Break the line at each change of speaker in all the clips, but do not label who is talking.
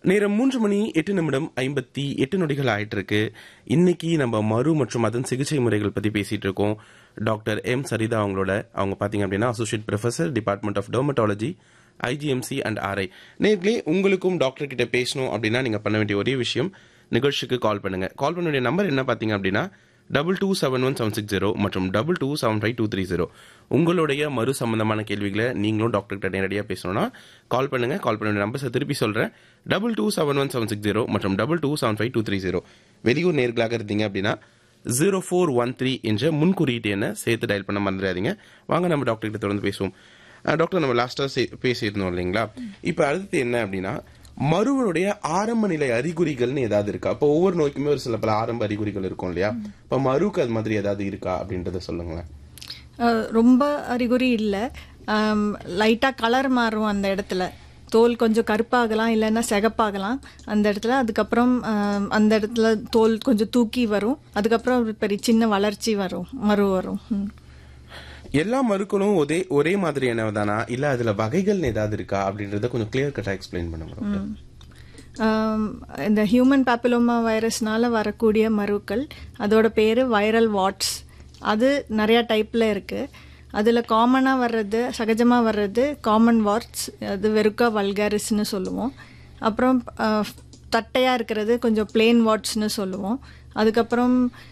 நேரம் மூன்று மணி எட்டு நிமிடம் ஐம்பத்தி எட்டு நொடிகள் ஆயிட்டு இருக்கு இன்னைக்கு நம்ம மறு மற்றும் அதன் சிகிச்சை முறைகள் பத்தி பேசிட்டு இருக்கோம் டாக்டர் எம் சரிதா அவங்களோட அவங்க பாத்தீங்க அப்படின்னா associate professor department of dermatology IGMC and RI நேர்களே உங்களுக்கும் டாக்டர் கிட்ட பேசணும் அப்படின்னா நீங்க பண்ண வேண்டிய ஒரே விஷயம் நிகழ்ச்சிக்கு கால் பண்ணுங்க கால் பண்ண வேண்டிய நம்பர் என்ன பாத்தீங்க அப்படின்னா double two seven one seven six zero மற்றும் double two seven five two three zero உங்களுடைய மறு சம்பந்தமான கேள்விகளை நீங்களும் டாக்டர் கிட்ட நேரடியாக பேசணும்னா கால் பண்ணுங்க கால் பண்ண வேண்டிய நம்பர்ஸை திருப்பி சொல்றேன் double two seven one seven six zero மற்றும் double two seven five two three zero வெளியூர் நேர்களாக இருந்தீங்க அப்படின்னா ஜீரோ ஃபோர் ஒன் த்ரீ என்ற முன்குறியீட்டு என்ன சேர்த்து டயல் பண்ண மறந்துடாதீங்க வாங்க நம்ம டாக்டர் கிட்ட தொடர்ந்து பேசுவோம் அஹ் டாக்டர் நம்ம லாஸ்டா பேசியிருந்தோம் இல்லைங்களா இப்போ அடுத்து என்ன அப்படின்னா மருவனுடைய ஆரம்ப நிலை அறிகுறிகள்னு ஏதாவது இருக்கா இப்போ ஒவ்வொரு நோய்க்குமே ஒரு சில பல ஆரம்ப அறிகுறிகள் இருக்கும் இல்லையா இப்போ மருக்கு அது மாதிரி ஏதாவது இருக்கா அப்படின்றத சொல்லுங்களேன்
அஹ், ரொம்ப அறிகுறி இல்லை லைட்டாக கலர் மாறும் அந்த இடத்துல தோல் கொஞ்சம் கருப்பாகலாம் இல்லைன்னா சிகப்பாகலாம் அந்த இடத்துல அதுக்கப்புறம் அஹ், அந்த இடத்துல தோல் கொஞ்சம் தூக்கி வரும் அதுக்கப்புறம் ஒரு பெரிய சின்ன வளர்ச்சி வரும் மறு வரும் ம்.
எல்லா மருக்களும் ஒரே ஒரே மாதிரியானதானா இல்ல அதுல வகைகள் ஏதாவது இருக்கா அப்படின்றத கொஞ்சம் கிளியர் கட்டா எக்ஸ்பிளைன் பண்ணுங்க டாக்டர்.
ஆம், இந்த ஹியூமன் பாப்பிலோமா வைரஸ்னால வரக்கூடிய மருக்கள் அதோட பேர் வைரல் வாட்ஸ் அது நிறையா டைப்பில் இருக்குது அதில் காமனாக வர்றது சகஜமாக வர்றது காமன் வாட்ஸ் அது வெறுக்கா வல்காரிஸ்னு சொல்லுவோம் அப்புறம் தட்டையாக இருக்கிறது கொஞ்சம் பிளெயின் வாட்ஸ்னு சொல்லுவோம் அதுக்கப்புறம்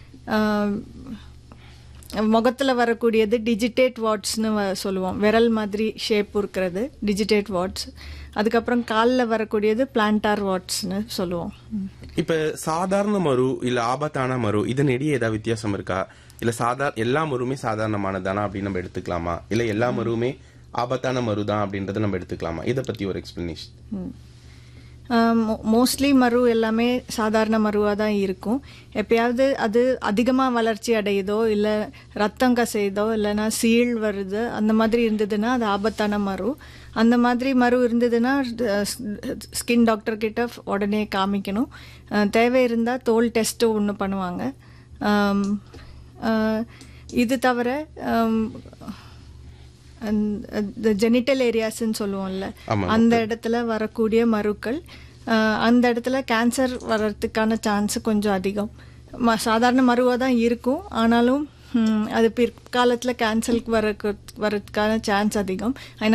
முகத்தில் வரக்கூடியது டிஜிட்டேட் வாட்ஸ்னு வ- சொல்லுவோம் விரல் மாதிரி ஷேப் இருக்கிறது டிஜிட்டேட் வாட்ஸ் அதுக்கப்புறம் காலில் வரக்கூடியது பிளான்டார் வாட்ஸ்னு சொல்லுவோம் ம்.
இப்ப சாதாரண மரு இல்ல ஆபத்தான மரு இதன் இடையே ஏதாவது வித்தியாசம் இருக்கா இல்ல சாதாரண எல்லா மருவுமே சாதாரணமானதானா அப்படின்னு நம்ம எடுத்துக்கலாமா இல்ல எல்லா மருவுமே ஆபத்தான மரு தான் அப்படின்றத நம்ம எடுத்துக்கலாமா இதை பத்தி ஒரு எக்ஸ்பிளனேஷன்
மோஸ்ட்லி மரு எல்லாமே சாதாரண மருவாக தான் இருக்கும் எப்பயாவது அது அதிகமாக வளர்ச்சி அடையுதோ இல்லை ரத்தம் கசையுதோ இல்லைன்னா சீழ் வருது அந்த மாதிரி இருந்ததுன்னா அது ஆபத்தான மரு அந்த மாதிரி மரு இருந்ததுன்னா ஸ்கின் டாக்டர் கிட்ட உடனே காமிக்கணும் அஹ், தேவை இருந்தால் தோல் டெஸ்ட்டு ஒன்று பண்ணுவாங்க ஆம், அஹ், இது தவிர ஆம், அந்த ஜெனிட்டல் ஏரியாஸ்ன்னு சொல்லுவோம்ல
ஆமா,
அந்த இடத்துல வரக்கூடிய மருக்கள் அஹ், அந்த இடத்துல கேன்சர் வர்றதுக்கான சான்ஸ் கொஞ்சம் அதிகம் ம- சாதாரண மருவாக தான் இருக்கும் ஆனாலும் ம், அது பிற்காலத்தில் கேன்சருக்கு வர வரதுக்கான சான்ஸ் அதிகம் அதனால